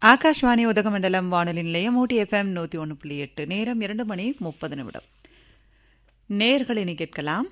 ஆகாஷ்வாணி உதகமண்டலம் வானொலி நிலையம் ஊட்டி எஃப்எம் நூற்றி ஒன்று புள்ளி எட்டு நேரம் இரண்டு மணி முப்பது நிமிடம் நேர்களை இனி கேட்கலாம்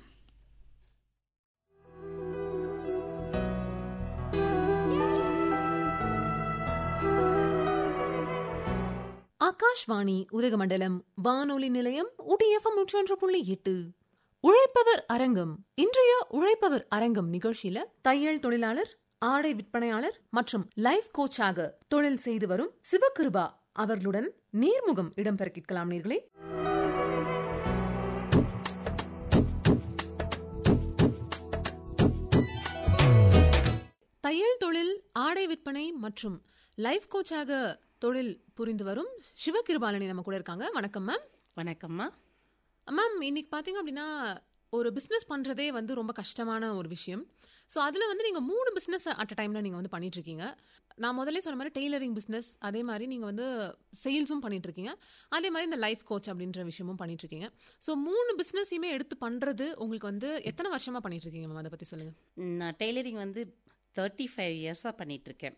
ஆகாஷ்வாணி உதகமண்டலம் வானொலி நிலையம் ஊட்டிஎஃப்எம் நூற்றொன்று புள்ளி எட்டு உழைப்பவர் அரங்கம் இன்றைய உழைப்பவர் அரங்கம் நிகழ்ச்சியில தையல் தொழிலாளர் ஆடை விற்பனையாளர் மற்றும் லைஃப் கோச்சாக தொழில் செய்து வரும் சிவகிருபா அவர்களுடன் நேர்முகம் இடம்பெற கேட்கலாம் நேர்களே தையல் தொழில் ஆடை விற்பனை மற்றும் லைஃப் கோச்சாக தொழில் புரிந்து வரும் சிவகிருபாலனி நம்ம கூட இருக்காங்க வணக்கம் மேம் வணக்கம்மா மேம் இன்னைக்கு பார்த்தீங்க அப்படின்னா ஒரு பிஸ்னஸ் பண்ணுறதே வந்து ரொம்ப கஷ்டமான ஒரு விஷயம் ஸோ அதில் வந்து நீங்கள் மூணு பிஸ்னஸ் அட் அ டைமில் நீங்கள் வந்து பண்ணிட்டு இருக்கீங்க நான் முதல்ல சொன்ன மாதிரி டெய்லரிங் பிஸ்னஸ் அதே மாதிரி நீங்கள் வந்து சேல்ஸும் பண்ணிட்டு இருக்கீங்க அதே மாதிரி இந்த லைஃப் கோச் அப்படின்ற விஷயமும் பண்ணிட்டு இருக்கீங்க ஸோ மூணு பிஸ்னஸையுமே எடுத்து பண்ணுறது உங்களுக்கு வந்து எத்தனை வருஷமாக பண்ணிட்டு இருக்கீங்க மேம் அதை பற்றி சொல்லுங்கள் நான் டெய்லரிங் வந்து தேர்ட்டி ஃபைவ் இயர்ஸாக பண்ணிகிட்ருக்கேன்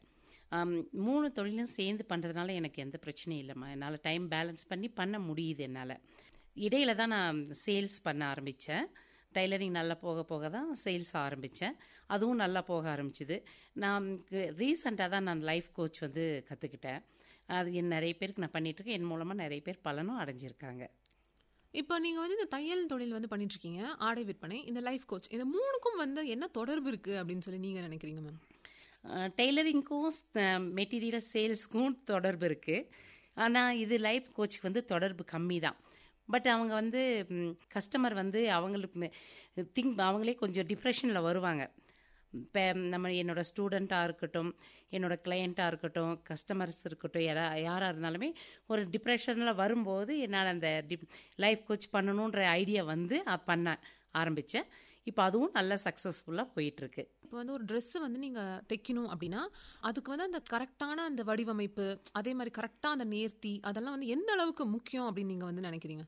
மூணு தொழிலும் சேர்ந்து பண்ணுறதுனால எனக்கு எந்த பிரச்சனையும் இல்லைம்மா என்னால் டைம் பேலன்ஸ் பண்ணி பண்ண முடியுது என்னால் இடையில தான் நான் சேல்ஸ் பண்ண ஆரம்பித்தேன் டைலரிங் நல்லா போக போக தான் சேல்ஸ் ஆரம்பித்தேன் அதுவும் நல்லா போக ஆரம்பிச்சுது நான் ரீசண்டாக தான் நான் லைஃப் கோச் வந்து கற்றுக்கிட்டேன் அது என் நிறைய பேருக்கு நான் பண்ணிகிட்ருக்கேன் என் மூலமாக நிறைய பேர் பலனும் அடைஞ்சிருக்காங்க இப்போ நீங்கள் வந்து இந்த தையல் தொழில் வந்து பண்ணிட்டு இருக்கீங்க ஆடை விற்பனை இந்த லைஃப் கோச் இந்த மூணுக்கும் வந்து என்ன தொடர்பு இருக்குது அப்படின்னு சொல்லி நீங்கள் நினைக்கிறீங்க மேம் டெய்லரிங்க்கும் மெட்டீரியல் சேல்ஸ்க்கும் தொடர்பு இருக்குது ஆனால் இது லைஃப் கோச்சுக்கு வந்து தொடர்பு கம்மி தான் பட் அவங்க வந்து கஸ்டமர் வந்து அவங்களுக்கு திங்க் அவங்களே கொஞ்சம் டிப்ரெஷனில் வருவாங்க இப்போ நம்ம என்னோடய ஸ்டூடெண்ட்டாக இருக்கட்டும் என்னோடய கிளையண்ட்டாக இருக்கட்டும் கஸ்டமர்ஸ் இருக்கட்டும் யாரா யாராக இருந்தாலுமே ஒரு டிப்ரெஷனில் வரும்போது என்னால் அந்த டிப் லைஃப் கோச் பண்ணணுன்ற ஐடியா வந்து பண்ண ஆரம்பித்தேன் இப்போ அதுவும் நல்ல சக்ஸஸ்ஃபுல்லாக போயிட்டுருக்கு இப்போ வந்து ஒரு ட்ரெஸ்ஸு வந்து நீங்கள் தைக்கணும் அப்படின்னா அதுக்கு வந்து அந்த கரெக்டான அந்த வடிவமைப்பு அதே மாதிரி கரெக்டாக அந்த நேர்த்தி அதெல்லாம் வந்து எந்த அளவுக்கு முக்கியம் அப்படின்னு நீங்கள் வந்து நினைக்கிறீங்க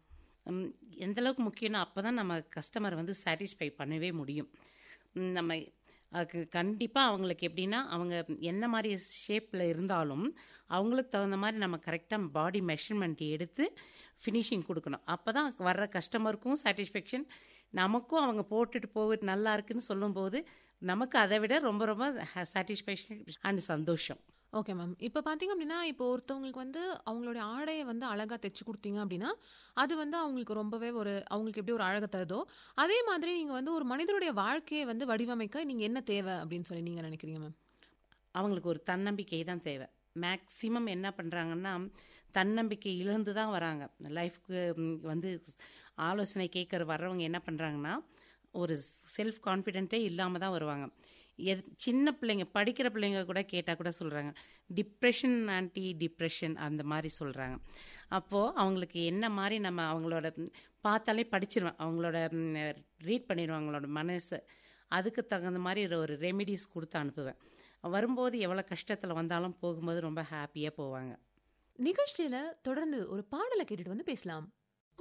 எந்த அளவுக்கு முக்கியம்னா அப்போ தான் நம்ம கஸ்டமர் வந்து சாட்டிஸ்ஃபை பண்ணவே முடியும் நம்ம அதுக்கு கண்டிப்பாக அவங்களுக்கு எப்படின்னா அவங்க என்ன மாதிரி ஷேப்பில் இருந்தாலும் அவங்களுக்கு தகுந்த மாதிரி நம்ம கரெக்டாக பாடி மெஷர்மெண்ட் எடுத்து ஃபினிஷிங் கொடுக்கணும் அப்போ தான் வர்ற கஸ்டமருக்கும் சாட்டிஸ்ஃபேக்ஷன் நமக்கும் அவங்க போட்டுட்டு போக நல்லா இருக்குன்னு சொல்லும்போது நமக்கு அதை விட ரொம்ப ரொம்ப சாட்டிஸ்ஃபேக்ஷன் அண்ட் சந்தோஷம் ஓகே மேம் இப்போ பார்த்தீங்க அப்படின்னா இப்போ ஒருத்தவங்களுக்கு வந்து அவங்களுடைய ஆடையை வந்து அழகாக தைச்சு கொடுத்தீங்க அப்படின்னா அது வந்து அவங்களுக்கு ரொம்பவே ஒரு அவங்களுக்கு எப்படி ஒரு அழகை தருதோ அதே மாதிரி நீங்கள் வந்து ஒரு மனிதனுடைய வாழ்க்கையை வந்து வடிவமைக்க நீங்கள் என்ன தேவை அப்படின்னு சொல்லி நீங்கள் நினைக்கிறீங்க மேம் அவங்களுக்கு ஒரு தன்னம்பிக்கை தான் தேவை மேக்சிமம் என்ன பண்ணுறாங்கன்னா தன்னம்பிக்கை இழந்து தான் வராங்க லைஃப்க்கு வந்து ஆலோசனை கேட்குற வர்றவங்க என்ன பண்ணுறாங்கன்னா ஒரு செல்ஃப் கான்ஃபிடென்ட்டே இல்லாமல் தான் வருவாங்க எது சின்ன பிள்ளைங்க படிக்கிற பிள்ளைங்க கூட கேட்டால் கூட சொல்கிறாங்க டிப்ரெஷன் ஆன்டி டிப்ரெஷன் அந்த மாதிரி சொல்கிறாங்க அப்போது அவங்களுக்கு என்ன மாதிரி நம்ம அவங்களோட பார்த்தாலே படிச்சிருவேன் அவங்களோட ரீட் பண்ணிடுவேன் அவங்களோட மனசை அதுக்கு தகுந்த மாதிரி ஒரு ரெமிடிஸ் கொடுத்து அனுப்புவேன் வரும்போது எவ்வளோ கஷ்டத்தில் வந்தாலும் போகும்போது ரொம்ப ஹாப்பியாக போவாங்க நிகழ்ச்சியில் தொடர்ந்து ஒரு பாடலை கேட்டுட்டு வந்து பேசலாம்